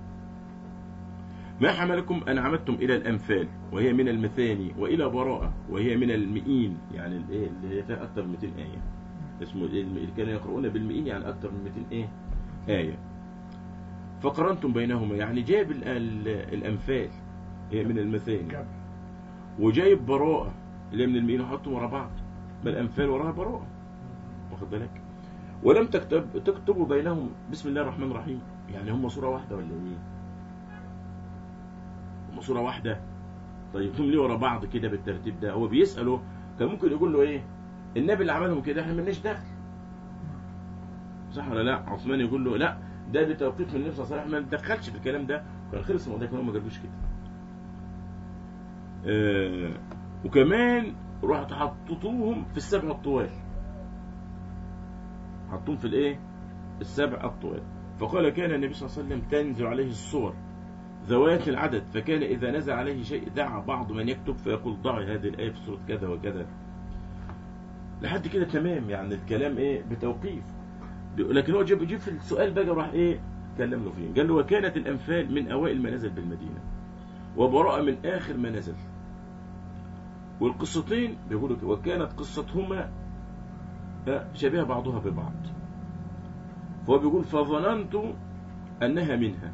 ما حملكم أن عمدتم إلى الأنفال وهي من المثاني وإلى براءة وهي من المئين يعني الإيه اللي هي فيها أكثر من 200 آية اسمه إيه؟ اللي كانوا يقرؤون بالمئين يعني أكثر من 200 إيه آية فقرنتم بينهما يعني جايب ال- ال- الأنفال هي من المثاني جمع. وجايب براءة اللي هي من المئين وحطهم ورا بعض ما الأنفال وراها براءة واخد بالك ولم تكتب تكتبوا بينهم بسم الله الرحمن الرحيم يعني هم صورة واحدة ولا ايه هم صورة واحدة طيب هم ليه ورا بعض كده بالترتيب ده هو بيسأله كان ممكن يقول له ايه النبي اللي عملهم كده احنا مالناش دخل صح ولا لا عثمان يقول له لا ده بتوقيف من النبي صلى الله عليه وسلم ما نتدخلش في الكلام ده كان خلص الموضوع كانوا ما جابوش كده آه وكمان رحت حطيتوهم في السبع الطوال حطوهم في الايه السبع الطوال فقال كان النبي صلى الله عليه وسلم تنزل عليه الصور ذوات العدد فكان إذا نزل عليه شيء دعا بعض من يكتب فيقول ضعي هذه الآية في سورة كذا وكذا لحد كده تمام يعني الكلام ايه بتوقيف لكن هو جيب جيب في السؤال بقى راح ايه كلم له فيه قال له وكانت الأنفال من أوائل ما نزل بالمدينة وبراءة من آخر ما نزل والقصتين بيقولوا كده وكانت قصتهما شبيهة بعضها ببعض فهو بيقول فظننت أنها منها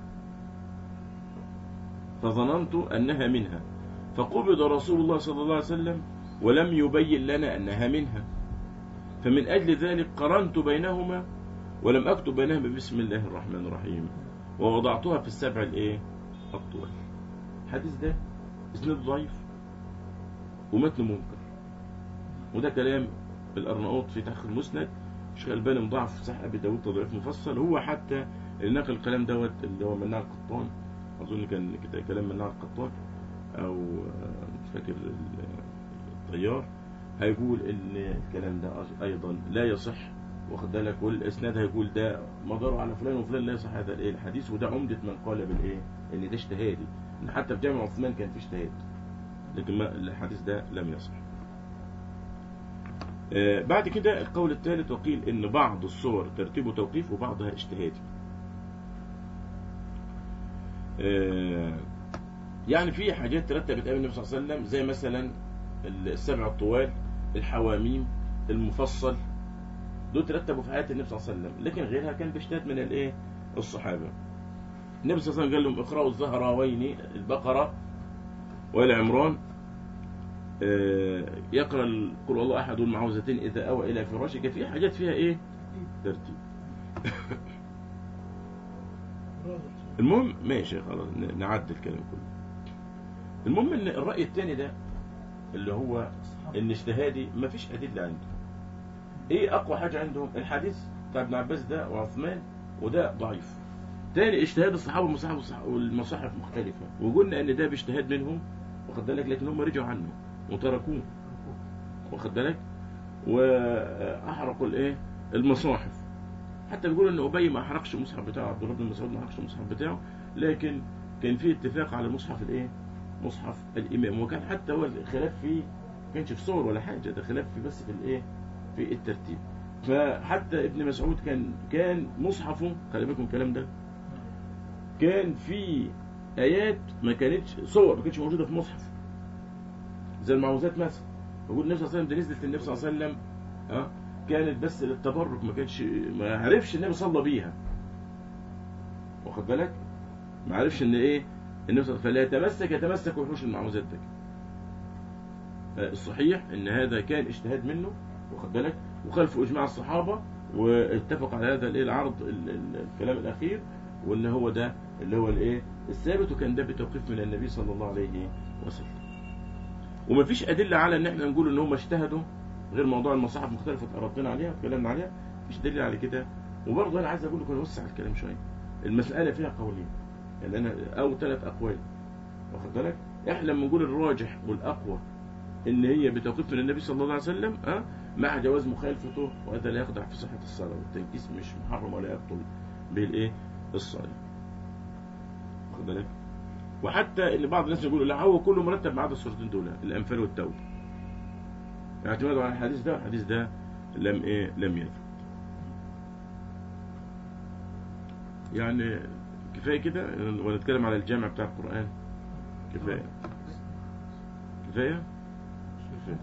فظننت أنها منها فقبض رسول الله صلى الله عليه وسلم ولم يبين لنا أنها منها فمن أجل ذلك قرنت بينهما ولم أكتب بينهما بسم الله الرحمن الرحيم ووضعتها في السبع الإيه الطول الحديث ده اسناد ضعيف ومتن منكر وده كلام الأرناؤوط في تحقيق المسند الشيخ الباني مضاعف صح أبي داود تضعيف مفصل هو حتى اللي نقل الكلام دوت اللي هو مناع القطان أظن كان كده كلام مناع القطان أو مش فاكر الطيار هيقول ان الكلام ده ايضا لا يصح واخد بالك والاسناد هيقول ده مداره على فلان وفلان لا يصح هذا الايه الحديث وده عمده من قال بالايه ان ده اجتهادي ان حتى في جامع عثمان كان في اجتهاد لكن ما الحديث ده لم يصح آه بعد كده القول الثالث وقيل ان بعض الصور ترتيب توقيف وبعضها اجتهادي آه يعني في حاجات ترتبت ايام النبي صلى الله عليه وسلم زي مثلا السبع الطوال الحواميم المفصل دول ترتبوا في حياه النبي صلى الله عليه وسلم لكن غيرها كان باجتهاد من الايه الصحابه النبي صلى الله عليه وسلم قال لهم اقرأوا الزهراوين البقرة وآل عمران آه، يقرأ ال- قل الله أحد المعوذتين إذا أوى إلى فراشه كان في حاجات فيها إيه ترتيب المهم ماشي خلاص ن- نعدي الكلام كله المهم ان الرأي الثاني ده اللي هو ان اجتهادي ما فيش أدلة عنده ايه اقوى حاجة عندهم الحديث بتاع ابن عباس ده وعثمان وده ضعيف تاني اجتهاد الصحابة والمصاحف والصح- والمصاحف مختلفة وقلنا ان ده باجتهاد منهم واخد بالك لكن هم رجعوا عنه وتركوه واخد بالك واحرقوا الايه المصاحف حتى بيقولوا ان ابي ما احرقش المصحف بتاعه عبد الله بن مسعود ما احرقش المصحف بتاعه لكن كان في اتفاق على مصحف الايه مصحف الامام وكان حتى هو الخلاف فيه ما كانش في صور ولا حاجه ده خلاف في بس في الايه في الترتيب فحتى ابن مسعود كان كان مصحفه خلي بالكم الكلام ده كان في ايات ما كانتش صور ما كانتش موجوده في مصحف زي المعوذات مثلا بقول النبي صلى الله عليه وسلم ده نزلت للنبي صلى الله عليه وسلم اه كانت بس للتبرك ما كانتش ما عرفش النبي صلى بيها واخد بالك ما عرفش ان ايه النبي صلى الله عليه وسلم فلا يتمسك يتمسك وحوش المعوذات ده آه، الصحيح ان هذا كان اجتهاد منه واخد بالك وخلفوا اجماع الصحابه واتفق على هذا الايه العرض ال- ال- الكلام الاخير وان هو ده اللي هو الايه الثابت وكان ده بتوقيف من النبي صلى الله عليه وسلم ومفيش ادله على ان احنا نقول ان هم اجتهدوا غير موضوع المصاحف مختلفه اتعرضنا عليها اتكلمنا عليها مفيش دليل على كده وبرضه انا عايز اقول لكم نوسع الكلام شويه المساله فيها قولين يعني انا او ثلاث اقوال واخد بالك احنا لما نقول الراجح والاقوى ان هي بتوقيف من النبي صلى الله عليه وسلم ها مع جواز مخالفته وهذا لا يخضع في صحه الصلاه والتنكيس مش محرم ولا يبطل به الايه الصلاه واخد بالك وحتى ان بعض الناس يقولوا لا هو كله مرتب ما عدا الصورتين دول الانفال والتوبه اعتمادوا على الحديث ده الحديث ده لم ايه لم يثبت يعني كفايه كده ونتكلم على الجامع بتاع القران كفايه كفايه كفايه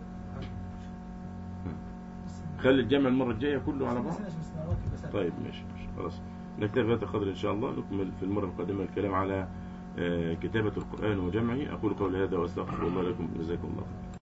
خلي الجامع المره الجايه كله على بعض طيب ماشي ماشي خلاص نكتفي بهذا القدر إن شاء الله نكمل في المرة القادمة الكلام على آه، كتابة القرآن وجمعه أقول قولي هذا وأستغفر الله لكم جزاكم الله خيرا